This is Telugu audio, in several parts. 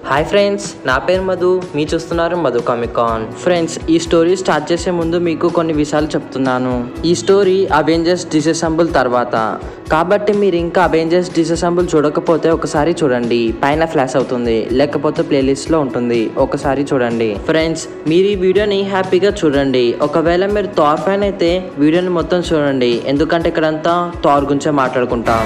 హాయ్ ఫ్రెండ్స్ నా పేరు మధు మీ చూస్తున్నారు మధు కామికాన్ ఫ్రెండ్స్ ఈ స్టోరీ స్టార్ట్ చేసే ముందు మీకు కొన్ని విషయాలు చెప్తున్నాను ఈ స్టోరీ అవెంజర్స్ డిసెసెంబుల్ తర్వాత కాబట్టి మీరు ఇంకా అవెంజర్స్ డిసెసెంబుల్ చూడకపోతే ఒకసారి చూడండి పైన ఫ్లాష్ అవుతుంది లేకపోతే ప్లేలిస్ట్లో ఉంటుంది ఒకసారి చూడండి ఫ్రెండ్స్ మీరు ఈ వీడియోని హ్యాపీగా చూడండి ఒకవేళ మీరు థార్ ఫ్యాన్ అయితే వీడియోని మొత్తం చూడండి ఎందుకంటే ఇక్కడంతా థార్ గురించే మాట్లాడుకుంటాం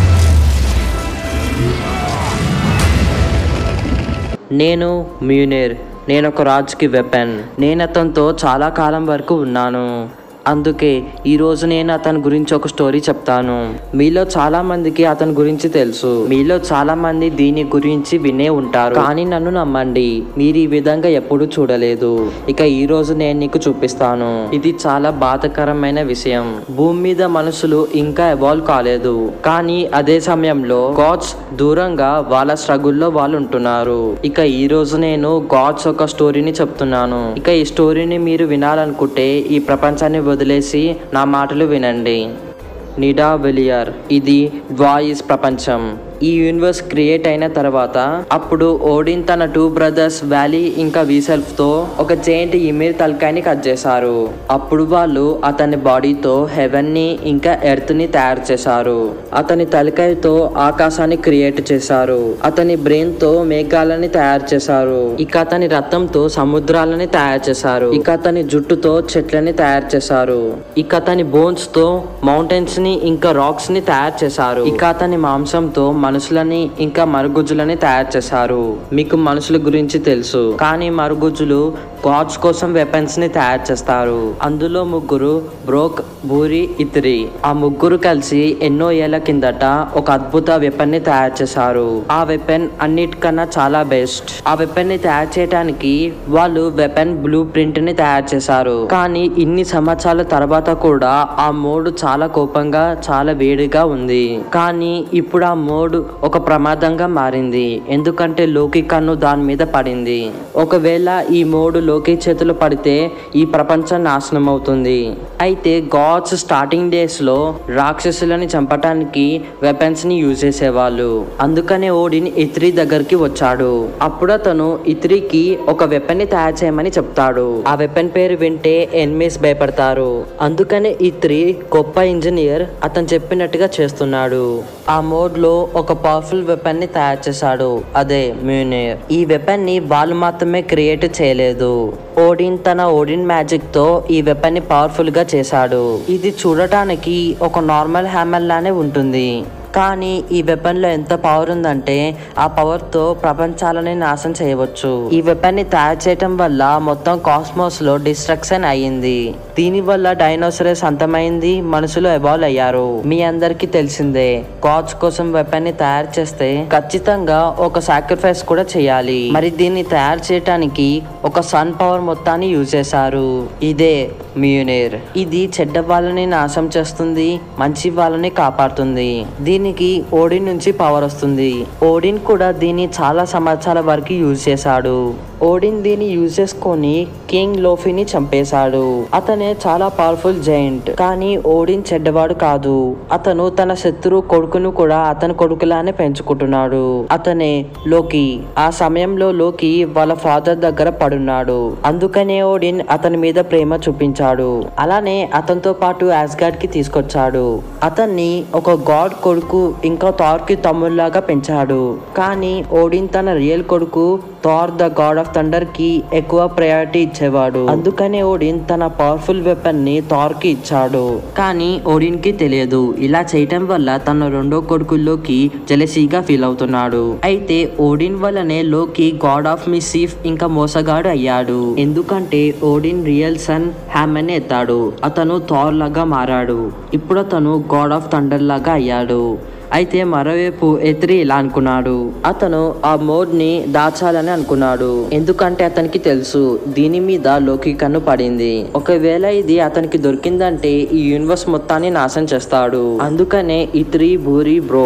నేను మ్యూనేర్ నేను ఒక రాజుకి వెపన్ నేను అతనితో చాలా కాలం వరకు ఉన్నాను అందుకే ఈరోజు నేను అతని గురించి ఒక స్టోరీ చెప్తాను మీలో చాలా మందికి అతని గురించి తెలుసు మీలో చాలా మంది దీని గురించి వినే ఉంటారు కానీ నన్ను నమ్మండి మీరు ఈ విధంగా ఎప్పుడు చూడలేదు ఇక ఈ రోజు నేను నీకు చూపిస్తాను ఇది చాలా బాధకరమైన విషయం భూమి మీద మనుషులు ఇంకా ఎవాల్వ్ కాలేదు కానీ అదే సమయంలో గాడ్స్ దూరంగా వాళ్ళ స్ట్రగుల్లో వాళ్ళు ఉంటున్నారు ఇక ఈ రోజు నేను గాడ్స్ ఒక స్టోరీని చెప్తున్నాను ఇక ఈ స్టోరీని మీరు వినాలనుకుంటే ఈ ప్రపంచాన్ని వదిలేసి నా మాటలు వినండి నిడా వెలియర్ ఇది వాయిస్ ప్రపంచం ఈ యూనివర్స్ క్రియేట్ అయిన తర్వాత అప్పుడు ఓడిన్ తన టూ బ్రదర్స్ వ్యాలీ ఇంకా వీసెల్ఫ్ తో ఒక జైంట్ ఇమేజ్ తలకాయని కట్ చేశారు అప్పుడు వాళ్ళు అతని బాడీతో హెవెన్ ని ఇంకా ఎర్త్ ని తయారు చేశారు అతని తలకాయతో ఆకాశాన్ని క్రియేట్ చేశారు అతని బ్రెయిన్ తో మేఘాలని తయారు చేశారు ఇక అతని రక్తంతో సముద్రాలని తయారు చేశారు ఇక అతని జుట్టుతో చెట్లని తయారు చేశారు ఇక అతని బోన్స్ తో మౌంటైన్స్ ని ఇంకా రాక్స్ ని తయారు చేశారు ఇక అతని మాంసంతో మనుషులని ఇంకా మరుగుజ్జులని తయారు చేశారు మీకు మనుషుల గురించి తెలుసు కానీ మరుగుజ్జులు గాడ్స్ కోసం వెపన్స్ ని తయారు చేస్తారు అందులో ముగ్గురు బ్రోక్ బూరి ఇత్రి ఆ ముగ్గురు కలిసి ఎన్నో ఏళ్ల కిందట ఒక అద్భుత వెపన్ ని తయారు చేశారు ఆ వెపన్ అన్నిటికన్నా చాలా బెస్ట్ ఆ వెపన్ ని తయారు చేయడానికి వాళ్ళు వెపన్ బ్లూ ప్రింట్ ని తయారు చేశారు కానీ ఇన్ని సంవత్సరాల తర్వాత కూడా ఆ మోడ్ చాలా కోపంగా చాలా వేడిగా ఉంది కానీ ఇప్పుడు ఆ మోడ్ ఒక ప్రమాదంగా మారింది ఎందుకంటే లోకి కన్ను దాని మీద పడింది ఒకవేళ ఈ మోడ్ లోకి చేతులు పడితే ఈ ప్రపంచం నాశనం అవుతుంది అయితే గాడ్స్ స్టార్టింగ్ డేస్ లో రాక్షసులని చంపటానికి వెపన్స్ ని యూజ్ చేసేవాళ్ళు అందుకనే ఓడిన్ ఇత్రి దగ్గరికి వచ్చాడు అప్పుడు అతను ఇత్రికి ఒక వెపన్ ని తయారు చేయమని చెప్తాడు ఆ వెపన్ పేరు వింటే ఎనిమీస్ భయపడతారు అందుకనే ఇత్రి గొప్ప ఇంజనీర్ అతను చెప్పినట్టుగా చేస్తున్నాడు ఆ మోడ్ లో ఒక పవర్ఫుల్ వెపన్ ని తయారు చేశాడు అదే మ్యూనియర్ ఈ వెపన్ ని వాళ్ళు మాత్రమే క్రియేట్ చేయలేదు ఓడిన్ తన ఓడిన్ మ్యాజిక్ తో ఈ వెపన్ ని పవర్ఫుల్ గా చేశాడు ఇది చూడటానికి ఒక నార్మల్ హ్యామర్ లానే ఉంటుంది కానీ ఈ వెపన్ లో ఎంత పవర్ ఉందంటే ఆ పవర్ తో ప్రపంచాలని నాశనం చేయవచ్చు ఈ వెపన్ ని తయారు చేయటం వల్ల మొత్తం కాస్మోస్ లో డిస్ట్రక్షన్ అయ్యింది దీని వల్ల డైనోసరస్ అంతమైంది మనుషులు ఎవాల్వ్ అయ్యారు మీ అందరికి తెలిసిందే గాడ్స్ కోసం వెపన్ ని తయారు చేస్తే ఖచ్చితంగా ఒక సాక్రిఫైస్ కూడా చేయాలి మరి దీన్ని తయారు చేయటానికి ఒక సన్ పవర్ మొత్తాన్ని యూజ్ చేశారు ఇదే మ్యూనేర్ ఇది చెడ్డ వాళ్ళని నాశనం చేస్తుంది మంచి వాళ్ళని కాపాడుతుంది దీనికి ఓడిన్ నుంచి పవర్ వస్తుంది ఓడిన్ కూడా దీన్ని చాలా సంవత్సరాల వరకు యూజ్ చేశాడు ఓడిన్ దీన్ని యూజ్ చేసుకొని కింగ్ లోఫీని చంపేశాడు అతనే చాలా పవర్ఫుల్ జైంట్ కానీ ఓడిన్ చెడ్డవాడు కాదు అతను తన శత్రువు కొడుకును కూడా అతని కొడుకులానే పెంచుకుంటున్నాడు అతనే లోకి ఆ సమయంలో లోకి వాళ్ళ ఫాదర్ దగ్గర పడున్నాడు అందుకనే ఓడిన్ అతని మీద ప్రేమ చూపించాడు అలానే అతనితో పాటు యాస్గాడ్ కి తీసుకొచ్చాడు అతన్ని ఒక గాడ్ కొడుకు ఇంకా థార్ కి తమ్ముళ్లాగా పెంచాడు కానీ ఓడిన్ తన రియల్ కొడుకు Thor the god of thunder కి ఎక్కువ ప్రయారిటీ ఇచ్చేవాడు అందుకనే ఓడిన్ తన పవర్ఫుల్ వెపన్ ని థార్ కి ఇచ్చాడు కానీ ఓడిన్ కి తెలియదు ఇలా చేయటం వల్ల తన రెండో కొడుకుల్లోకి జెలసీగా ఫీల్ అవుతున్నాడు అయితే ఓడిన్ వల్లనే లోకి గాడ్ ఆఫ్ మిసీఫ్ ఇంకా మోసగాడు అయ్యాడు ఎందుకంటే ఓడిన్ రియల్ సన్ హ్యామన్ ఎత్తాడు అతను థార్ లాగా మారాడు ఇప్పుడు అతను గాడ్ ఆఫ్ థండర్ లాగా అయ్యాడు అయితే మరోవైపు ఎత్రి ఇలా అనుకున్నాడు అతను ఆ మోడ్ ని దాచాలని అనుకున్నాడు ఎందుకంటే అతనికి తెలుసు దీని మీద లోకి కన్ను పడింది ఒకవేళ ఇది అతనికి దొరికిందంటే ఈ యూనివర్స్ మొత్తాన్ని నాశనం చేస్తాడు అందుకనే ఇత్రి బూరి బ్రోక్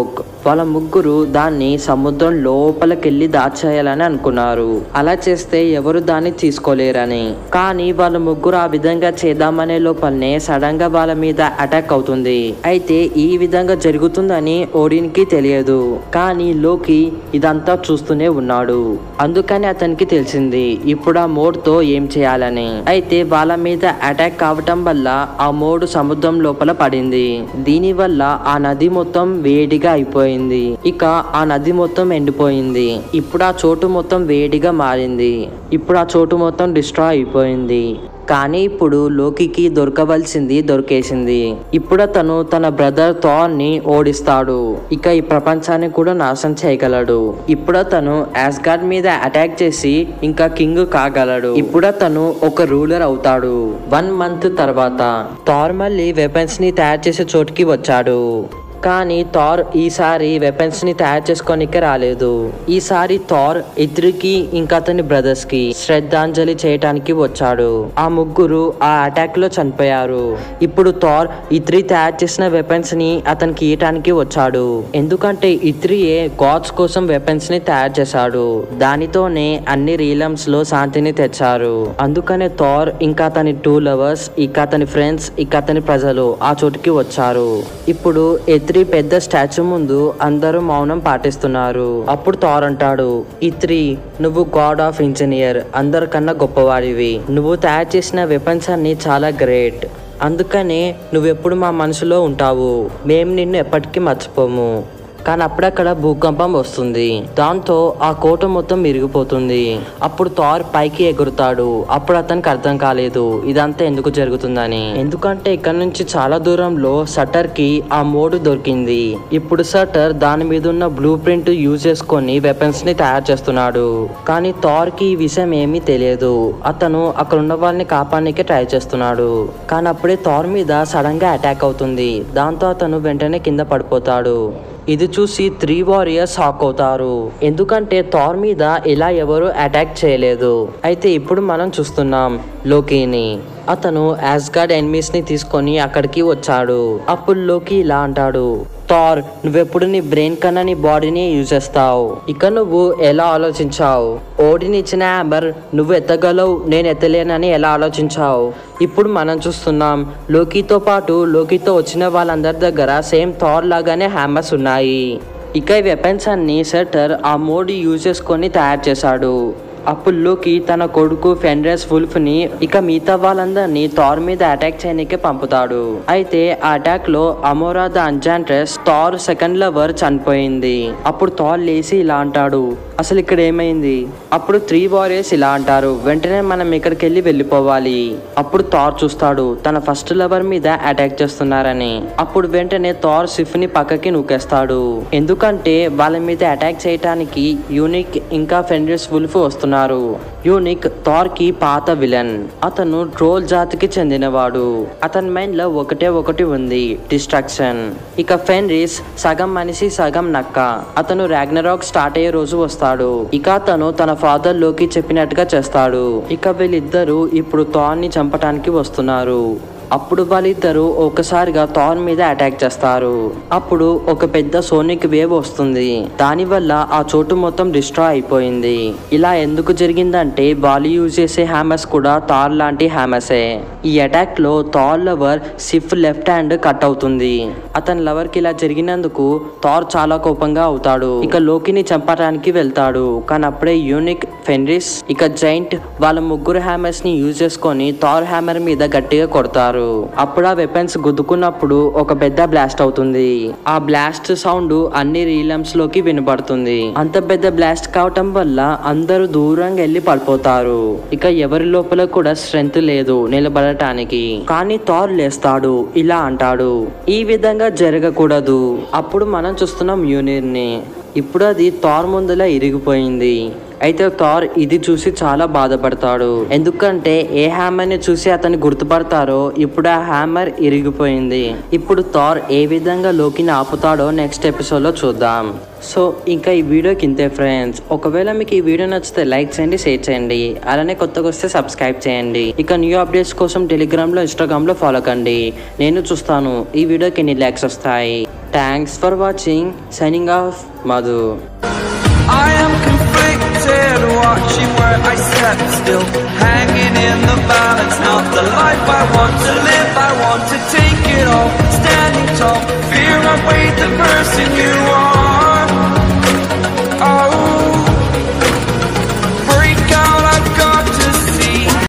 వాళ్ళ ముగ్గురు దాన్ని సముద్రం లోపలికెళ్ళి దాచేయాలని అనుకున్నారు అలా చేస్తే ఎవరు దాన్ని తీసుకోలేరని కానీ వాళ్ళ ముగ్గురు ఆ విధంగా చేద్దామనే లోపలనే సడన్ గా వాళ్ళ మీద అటాక్ అవుతుంది అయితే ఈ విధంగా జరుగుతుందని ఓడిన్ కి తెలియదు కానీ లోకి ఇదంతా చూస్తూనే ఉన్నాడు అందుకని అతనికి తెలిసింది ఇప్పుడు ఆ మోడ్ తో ఏం చేయాలని అయితే వాళ్ళ మీద అటాక్ కావటం వల్ల ఆ మోడు సముద్రం లోపల పడింది దీని వల్ల ఆ నది మొత్తం వేడిగా అయిపోయింది ఇక ఆ నది మొత్తం ఎండిపోయింది ఇప్పుడు ఆ చోటు మొత్తం వేడిగా మారింది ఇప్పుడు ఆ చోటు మొత్తం డిస్ట్రాయ్ అయిపోయింది కానీ ఇప్పుడు లోకికి దొరకవలసింది దొరికేసింది ఇప్పుడు అతను తన బ్రదర్ థార్ ని ఓడిస్తాడు ఇక ఈ ప్రపంచాన్ని కూడా నాశనం చేయగలడు ఇప్పుడు అతను యాస్గార్డ్ మీద అటాక్ చేసి ఇంకా కింగ్ కాగలడు ఇప్పుడు అతను ఒక రూలర్ అవుతాడు వన్ మంత్ తర్వాత థార్ మళ్ళీ వెపన్స్ ని తయారు చేసే చోటుకి వచ్చాడు కానీ థార్ ఈసారి వెపన్స్ ని తయారు చేసుకోనికే రాలేదు ఈసారి థార్ ఇద్దరికి ఇంకా అతని బ్రదర్స్ కి శ్రద్ధాంజలి చేయటానికి వచ్చాడు ఆ ముగ్గురు ఆ అటాక్ లో చనిపోయారు ఇప్పుడు థార్ ఇత్రి తయారు చేసిన వెపన్స్ ని అతనికి ఇయటానికి వచ్చాడు ఎందుకంటే ఇత్రియే గాడ్స్ కోసం వెపన్స్ ని తయారు చేశాడు దానితోనే అన్ని రీలమ్స్ లో శాంతిని తెచ్చారు అందుకనే థార్ ఇంకా అతని టూ లవర్స్ ఇక అతని ఫ్రెండ్స్ ఇక అతని ప్రజలు ఆ చోటుకి వచ్చారు ఇప్పుడు ఇత్రి పెద్ద స్టాచ్యూ ముందు అందరూ మౌనం పాటిస్తున్నారు అప్పుడు థార్ అంటాడు ఇత్రి నువ్వు గాడ్ ఆఫ్ ఇంజనీర్ అందరికన్నా గొప్పవాడివి నువ్వు తయారు చేసిన వెపన్స్ అన్ని చాలా గ్రేట్ అందుకనే నువ్వెప్పుడు మా మనసులో ఉంటావు మేము నిన్ను ఎప్పటికీ మర్చిపోము కానీ అప్పుడక్కడ భూకంపం వస్తుంది దాంతో ఆ కోట మొత్తం విరిగిపోతుంది అప్పుడు థార్ పైకి ఎగురుతాడు అప్పుడు అతనికి అర్థం కాలేదు ఇదంతా ఎందుకు జరుగుతుందని ఎందుకంటే ఇక్కడ నుంచి చాలా దూరంలో సటర్ కి ఆ మోడు దొరికింది ఇప్పుడు సటర్ దాని మీద ఉన్న బ్లూ ప్రింట్ యూజ్ చేసుకొని వెపన్స్ ని తయారు చేస్తున్నాడు కానీ థార్ కి ఈ విషయం ఏమీ తెలియదు అతను అక్కడ ఉన్న వాళ్ళని కాపాడడానికి ట్రై చేస్తున్నాడు కానీ అప్పుడే థార్ మీద సడన్ గా అటాక్ అవుతుంది దాంతో అతను వెంటనే కింద పడిపోతాడు ఇది చూసి త్రీ వారియర్స్ షాక్ అవుతారు ఎందుకంటే థార్ మీద ఇలా ఎవరు అటాక్ చేయలేదు అయితే ఇప్పుడు మనం చూస్తున్నాం లోకీని అతను యాస్గార్డ్ ఎనిమీస్ ని తీసుకొని అక్కడికి వచ్చాడు అప్పుడు లోకి ఇలా అంటాడు థార్ నువ్వెప్పుడు నీ బ్రెయిన్ కన్నా నీ బాడీని యూజ్ చేస్తావు ఇక నువ్వు ఎలా ఆలోచించావు ఓడిని ఇచ్చిన హ్యామర్ నువ్వు ఎత్తగలవు నేను ఎత్తలేనని ఎలా ఆలోచించావు ఇప్పుడు మనం చూస్తున్నాం లోకీతో పాటు లోకీతో వచ్చిన వాళ్ళందరి దగ్గర సేమ్ థార్ లాగానే హ్యామర్స్ ఉన్నాయి ఇక ఈ వెపన్స్ అన్ని సెటర్ ఆ మోడ్ యూజ్ చేసుకొని తయారు చేశాడు అప్పుడు లోకి తన కొడుకు ఫెండ్రెస్ వుల్ఫ్ ని ఇక మిగతా వాళ్ళందరినీ థార్ మీద అటాక్ చేయడానికి పంపుతాడు అయితే ఆ అటాక్ లో Amora the Enchantress Thor second lover చనిపోయింది అప్పుడు థార్ లేచి ఇలా అంటాడు అసలు ఇక్కడ ఏమైంది అప్పుడు త్రీ వారియర్స్ ఇలా అంటారు వెంటనే మనం ఇక్కడికి వెళ్ళి వెళ్ళిపోవాలి అప్పుడు థార్ చూస్తాడు తన ఫస్ట్ లవర్ మీద అటాక్ చేస్తున్నారని అప్పుడు వెంటనే థార్ సిఫ్ ని పక్కకి నూకేస్తాడు ఎందుకంటే వాళ్ళ మీద అటాక్ చేయటానికి యూనిక్ ఇంకా ఫెండ్రెస్ వుల్ఫ్ వస్తున్నారు యూనిక్ థార్ కి పాత విలన్ అతను ట్రోల్ జాతికి చెందినవాడు అతని మైండ్ లో ఒకటే ఒకటి ఉంది డిస్ట్రాక్షన్ ఇక ఫెన్రిస్ సగం మనిషి సగం నక్క అతను రాగ్నరాక్ స్టార్ట్ అయ్యే రోజు వస్తాడు ఇక అతను తన ఫాదర్ లోకి చెప్పినట్టుగా చేస్తాడు ఇక వీళ్ళిద్దరూ ఇప్పుడు థార్ ని చంపటానికి వస్తున్నారు అప్పుడు వాళ్ళిద్దరూ ఒకసారిగా థార్ మీద అటాక్ చేస్తారు అప్పుడు ఒక పెద్ద సోనిక్ వేవ్ వస్తుంది దానివల్ల ఆ చోటు మొత్తం డిస్ట్రాయ్ అయిపోయింది ఇలా ఎందుకు జరిగిందంటే వాళ్ళు యూజ్ చేసే హ్యామర్స్ కూడా థార్ లాంటి హ్యామర్సే ఈ అటాక్ లో Thor lover Sif left hand cut అవుతుంది అతని లవర్ కి ఇలా జరిగినందుకు థార్ చాలా కోపంగా అవుతాడు ఇక లోకిని చంపడానికి వెళ్తాడు కానీ అప్పుడే యూనిక్ ఫెన్రిస్ ఇక జైంట్ వాళ్ళ ముగ్గురు హ్యామర్స్ ని యూజ్ చేసుకొని థార్ హ్యామర్ మీద గట్టిగా కొడతారు అప్పుడు ఆ వెపన్స్ గుద్దుకున్నప్పుడు ఒక పెద్ద బ్లాస్ట్ అవుతుంది ఆ బ్లాస్ట్ సౌండ్ అన్ని రీలమ్స్ లోకి వినపడుతుంది అంత పెద్ద బ్లాస్ట్ కావటం వల్ల అందరూ దూరంగా వెళ్ళి పడిపోతారు ఇక ఎవరి లోపల కూడా స్ట్రెంత్ లేదు నిలబడటానికి కానీ థార్ లేస్తాడు ఇలా అంటాడు ఈ విధంగా జరగకూడదు అప్పుడు మనం చూస్తున్నాం యూనియన్ ని ఇప్పుడు అది థార్ ముందుల ఇరిగిపోయింది అయితే థార్ ఇది చూసి చాలా బాధపడతాడు ఎందుకంటే ఏ హ్యామర్ ని చూసి అతన్ని గుర్తుపడతారో ఇప్పుడు ఆ హ్యామర్ ఇరిగిపోయింది ఇప్పుడు థార్ ఏ విధంగా లోకిని ఆపుతాడో నెక్స్ట్ ఎపిసోడ్ లో చూద్దాం సో ఇంకా ఈ వీడియోకి ఇంతే ఫ్రెండ్స్ ఒకవేళ మీకు ఈ వీడియో నచ్చితే లైక్ చేయండి షేర్ చేయండి అలానే కొత్తగా వస్తే సబ్స్క్రైబ్ చేయండి ఇక న్యూ అప్డేట్స్ కోసం టెలిగ్రామ్ లో ఇన్స్టాగ్రామ్ లో ఫాలో కండి నేను చూస్తాను ఈ వీడియోకి ఎన్ని లైక్స్ వస్తాయి thanks for watching signing off Madhu I am conflicted, watching where I step still, hanging in the balance. Not the life I want to live, I want to take it all, standing tall. Fear I weighed the person you